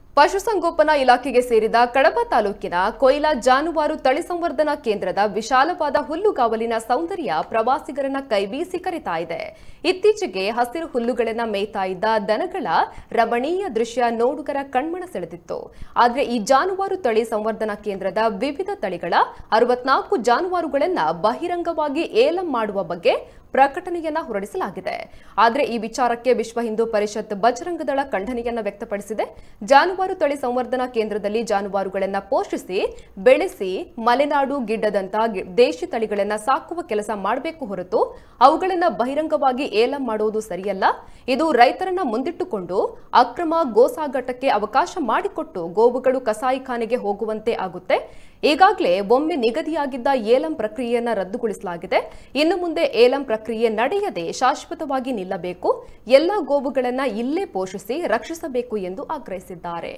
ಪಶುಸಂಗೋಪನಾ ಇಲಾಖೆಗೆ ಸೇರಿದ ಕಡಬ ತಾಲೂಕಿನ ಕೊಯ್ಲಾ ಜಾನುವಾರು ತಳಿ ಸಂವರ್ಧನಾ ಕೇಂದ್ರದ ವಿಶಾಲವಾದ ಹುಲ್ಲುಗಾವಲಿನ ಸೌಂದರ್ಯ ಪ್ರವಾಸಿಗರನ್ನ ಕೈಬೀಸಿ ಕರಿತಾ ಇದೆ ಇತ್ತೀಚೆಗೆ ಹಸಿರು ಹುಲ್ಲುಗಳನ್ನ ಮೇಯ್ತಾ ಇದ್ದ ದನಗಳ ರಮಣೀಯ ದೃಶ್ಯ ನೋಡುಗರ ಕಣ್ಮನ ಸೆಳೆದಿತ್ತು ಆದರೆ ಈ ಜಾನುವಾರು ತಳಿ ಸಂವರ್ಧನಾ ಕೇಂದ್ರದ ವಿವಿಧ ತಳಿಗಳ ಅರವತ್ನಾಲ್ಕು ಜಾನುವಾರುಗಳನ್ನ ಬಹಿರಂಗವಾಗಿ ಏಲಂ ಮಾಡುವ ಬಗ್ಗೆ ಪ್ರಕಟಣೆಯನ್ನ ಹೊರಡಿಸಲಾಗಿದೆ ಆದರೆ ಈ ವಿಚಾರಕ್ಕೆ ವಿಶ್ವ ಹಿಂದೂ ಪರಿಷತ್ ಬಜರಂಗದಳ ಖಂಡನೆಯನ್ನ ವ್ಯಕ್ತಪಡಿಸಿದೆ ಜಾನುವಾರು ತಳಿ ಸಂವರ್ಧನಾ ಕೇಂದ್ರದಲ್ಲಿ ಜಾನುವಾರುಗಳನ್ನ ಪೋಷಿಸಿ ಬೆಳೆಸಿ ಮಲೆನಾಡು ಗಿಡ್ಡದಂತ ಗಿ- ದೇಶಿ ತಳಿಗಳನ್ನ ಸಾಕುವ ಕೆಲಸ ಮಾಡಬೇಕು ಹೊರತು ಅವುಗಳನ್ನ ಬಹಿರಂಗವಾಗಿ ಏಲಂ ಮಾಡುವುದು ಸರಿಯಲ್ಲ ಇದು ರೈತರನ್ನ ಮುಂದಿಟ್ಟುಕೊಂಡು ಅಕ್ರಮ ಗೋಸಾಗಾಟಕ್ಕೆ ಅವಕಾಶ ಮಾಡಿಕೊಟ್ಟು ಗೋವುಗಳು ಕಸಾಯಿಖಾನೆಗೆ ಹೋಗುವಂತೆ ಆಗುತ್ತೆ ಈಗಾಗಲೇ ಒಮ್ಮೆ ನಿಗದಿಯಾಗಿದ್ದ ಏಲಂ ಪ್ರಕ್ರಿಯೆಯನ್ನ ರದ್ದುಗೊಳಿಸಲಾಗಿದೆ ಇನ್ನು ಮುಂದೆ ಏಲಂ ಪ್ರಕ್ರಿಯೆ ನಡೆಯದೆ ಶಾಶ್ವತವಾಗಿ ನಿಲ್ಲಬೇಕು ಎಲ್ಲ ಗೋವುಗಳನ್ನ ಇಲ್ಲೇ ಪೋಷಿಸಿ ರಕ್ಷಿಸಬೇಕು ಎಂದು ಆಗ್ರಹಿಸಿದ್ದಾರೆ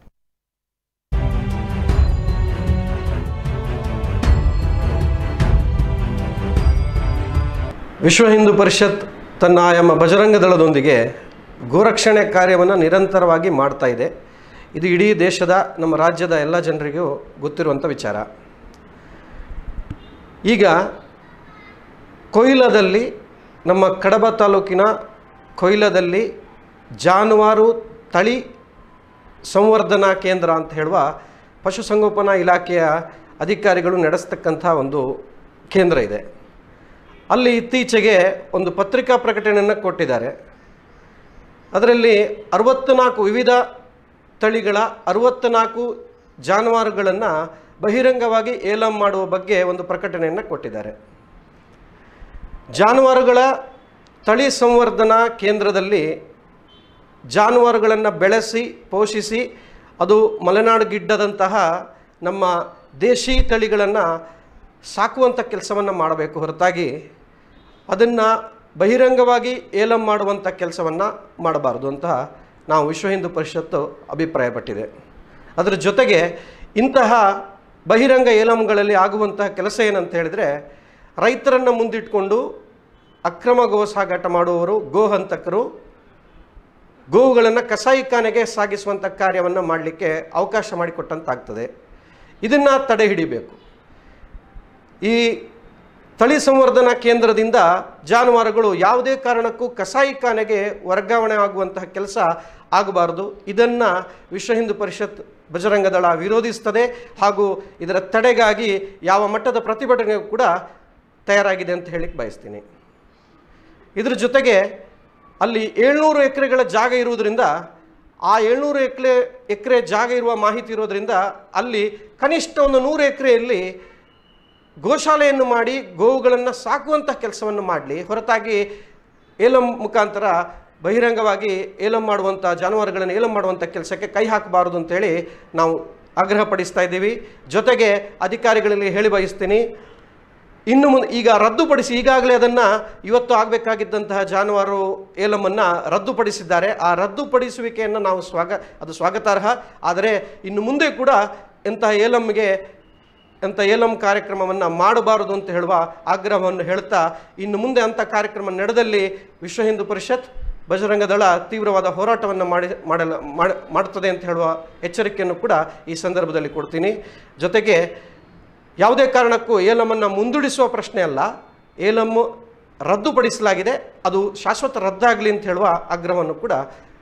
ವಿಶ್ವ ಹಿಂದೂ ಪರಿಷತ್ ತನ್ನ ಎಂಬ ಬಜರಂಗ ದಳದೊಂದಿಗೆ ಗೋರಕ್ಷಣೆ ಕಾರ್ಯವನ್ನು ನಿರಂತರವಾಗಿ ಮಾಡ್ತಾ ಇದೆ ಇದು ಇಡೀ ದೇಶದ ನಮ್ಮ ರಾಜ್ಯದ ಎಲ್ಲ ಜನರಿಗೂ ಗೊತ್ತಿರುವಂಥ ವಿಚಾರ ಈಗ ಕೊಯ್ಲದಲ್ಲಿ ನಮ್ಮ ಕಡಬ ತಾಲೂಕಿನ ಕೊಯ್ಲದಲ್ಲಿ ಜಾನುವಾರು ತಳಿ ಸಂವರ್ಧನಾ ಕೇಂದ್ರ ಅಂತ ಹೇಳುವ ಪಶುಸಂಗೋಪನಾ ಇಲಾಖೆಯ ಅಧಿಕಾರಿಗಳು ನಡೆಸ್ತಕ್ಕಂಥ ಒಂದು ಕೇಂದ್ರ ಇದೆ ಅಲ್ಲಿ ಇತ್ತೀಚೆಗೆ ಒಂದು ಪತ್ರಿಕಾ ಪ್ರಕಟಣೆಯನ್ನು ಕೊಟ್ಟಿದ್ದಾರೆ ಅದರಲ್ಲಿ ಅರವತ್ತ್ನಾಲ್ಕು ವಿವಿಧ ತಳಿಗಳ ಅರವತ್ತ್ನಾಲ್ಕು ಜಾನುವಾರುಗಳನ್ನು ಬಹಿರಂಗವಾಗಿ ಏಲಂ ಮಾಡುವ ಬಗ್ಗೆ ಒಂದು ಪ್ರಕಟಣೆಯನ್ನು ಕೊಟ್ಟಿದ್ದಾರೆ ಜಾನುವಾರುಗಳ ತಳಿ ಸಂವರ್ಧನಾ ಕೇಂದ್ರದಲ್ಲಿ ಜಾನುವಾರುಗಳನ್ನು ಬೆಳೆಸಿ ಪೋಷಿಸಿ ಅದು ಮಲೆನಾಡು ಗಿಡ್ಡದಂತಹ ನಮ್ಮ ದೇಶಿ ತಳಿಗಳನ್ನು ಸಾಕುವಂಥ ಕೆಲಸವನ್ನು ಮಾಡಬೇಕು ಹೊರತಾಗಿ ಅದನ್ನು ಬಹಿರಂಗವಾಗಿ ಏಲಂ ಮಾಡುವಂಥ ಕೆಲಸವನ್ನು ಮಾಡಬಾರ್ದು ಅಂತ ನಾವು ವಿಶ್ವ ಹಿಂದೂ ಪರಿಷತ್ತು ಅಭಿಪ್ರಾಯಪಟ್ಟಿದೆ ಅದರ ಜೊತೆಗೆ ಇಂತಹ ಬಹಿರಂಗ ಏಲಂಗಳಲ್ಲಿ ಆಗುವಂತಹ ಕೆಲಸ ಏನಂತ ಹೇಳಿದರೆ ರೈತರನ್ನು ಮುಂದಿಟ್ಕೊಂಡು ಅಕ್ರಮ ಗೋ ಸಾಗಾಟ ಮಾಡುವವರು ಗೋಹಂತಕರು ಗೋವುಗಳನ್ನು ಕಸಾಯಿಖಾನೆಗೆ ಸಾಗಿಸುವಂಥ ಕಾರ್ಯವನ್ನು ಮಾಡಲಿಕ್ಕೆ ಅವಕಾಶ ಮಾಡಿಕೊಟ್ಟಂತಾಗ್ತದೆ ಇದನ್ನು ತಡೆ ಹಿಡಿಬೇಕು ಈ ತಳಿ ಸಂವರ್ಧನಾ ಕೇಂದ್ರದಿಂದ ಜಾನುವಾರುಗಳು ಯಾವುದೇ ಕಾರಣಕ್ಕೂ ಕಸಾಯಿಖಾನೆಗೆ ವರ್ಗಾವಣೆ ಆಗುವಂತಹ ಕೆಲಸ ಆಗಬಾರದು ಇದನ್ನು ವಿಶ್ವ ಹಿಂದೂ ಪರಿಷತ್ ಬಜರಂಗ ದಳ ವಿರೋಧಿಸ್ತದೆ ಹಾಗೂ ಇದರ ತಡೆಗಾಗಿ ಯಾವ ಮಟ್ಟದ ಪ್ರತಿಭಟನೆಯೂ ಕೂಡ ತಯಾರಾಗಿದೆ ಅಂತ ಹೇಳಿಕ್ಕೆ ಬಯಸ್ತೀನಿ ಇದ್ರ ಜೊತೆಗೆ ಅಲ್ಲಿ ಏಳ್ನೂರು ಎಕರೆಗಳ ಜಾಗ ಇರುವುದರಿಂದ ಆ ಏಳ್ನೂರು ಎಕರೆ ಎಕರೆ ಜಾಗ ಇರುವ ಮಾಹಿತಿ ಇರೋದ್ರಿಂದ ಅಲ್ಲಿ ಕನಿಷ್ಠ ಒಂದು ನೂರು ಎಕರೆಯಲ್ಲಿ ಗೋಶಾಲೆಯನ್ನು ಮಾಡಿ ಗೋವುಗಳನ್ನು ಸಾಕುವಂಥ ಕೆಲಸವನ್ನು ಮಾಡಲಿ ಹೊರತಾಗಿ ಏಲಂ ಮುಖಾಂತರ ಬಹಿರಂಗವಾಗಿ ಏಲಂ ಮಾಡುವಂಥ ಜಾನುವಾರುಗಳನ್ನು ಏಲಂ ಮಾಡುವಂಥ ಕೆಲಸಕ್ಕೆ ಕೈ ಹಾಕಬಾರದು ಅಂತೇಳಿ ನಾವು ಆಗ್ರಹ ಪಡಿಸ್ತಾ ಇದ್ದೀವಿ ಜೊತೆಗೆ ಅಧಿಕಾರಿಗಳಲ್ಲಿ ಹೇಳಿ ಬಯಸ್ತೀನಿ ಇನ್ನು ಮುಂದೆ ಈಗ ರದ್ದುಪಡಿಸಿ ಈಗಾಗಲೇ ಅದನ್ನು ಇವತ್ತು ಆಗಬೇಕಾಗಿದ್ದಂತಹ ಜಾನುವಾರು ಏಲಮನ್ನು ರದ್ದುಪಡಿಸಿದ್ದಾರೆ ಆ ರದ್ದುಪಡಿಸುವಿಕೆಯನ್ನು ನಾವು ಸ್ವಾಗ ಅದು ಸ್ವಾಗತಾರ್ಹ ಆದರೆ ಇನ್ನು ಮುಂದೆ ಕೂಡ ಎಂತಹ ಏಲಂಗೆ ಎಂಥ ಏಲಂ ಕಾರ್ಯಕ್ರಮವನ್ನು ಮಾಡಬಾರದು ಅಂತ ಹೇಳುವ ಆಗ್ರಹವನ್ನು ಹೇಳ್ತಾ ಇನ್ನು ಮುಂದೆ ಅಂಥ ಕಾರ್ಯಕ್ರಮ ನಡೆದಲ್ಲಿ ವಿಶ್ವ ಹಿಂದೂ ಪರಿಷತ್ ಬಜರಂಗ ದಳ ತೀವ್ರವಾದ ಹೋರಾಟವನ್ನು ಮಾಡಿ ಮಾಡಲ ಮಾಡ- ಮಾಡುತ್ತದೆ ಅಂತ ಹೇಳುವ ಎಚ್ಚರಿಕೆಯನ್ನು ಕೂಡ ಈ ಸಂದರ್ಭದಲ್ಲಿ ಕೊಡ್ತೀನಿ ಜೊತೆಗೆ ಯಾವುದೇ ಕಾರಣಕ್ಕೂ ಏಲಮನ್ನು ಮುಂದೂಡಿಸುವ ಪ್ರಶ್ನೆ ಅಲ್ಲ ಏಲಮ್ಮು ರದ್ದುಪಡಿಸಲಾಗಿದೆ ಅದು ಶಾಶ್ವತ ರದ್ದಾಗಲಿ ಅಂತ ಹೇಳುವ ಆಗ್ರಹವನ್ನು ಕೂಡ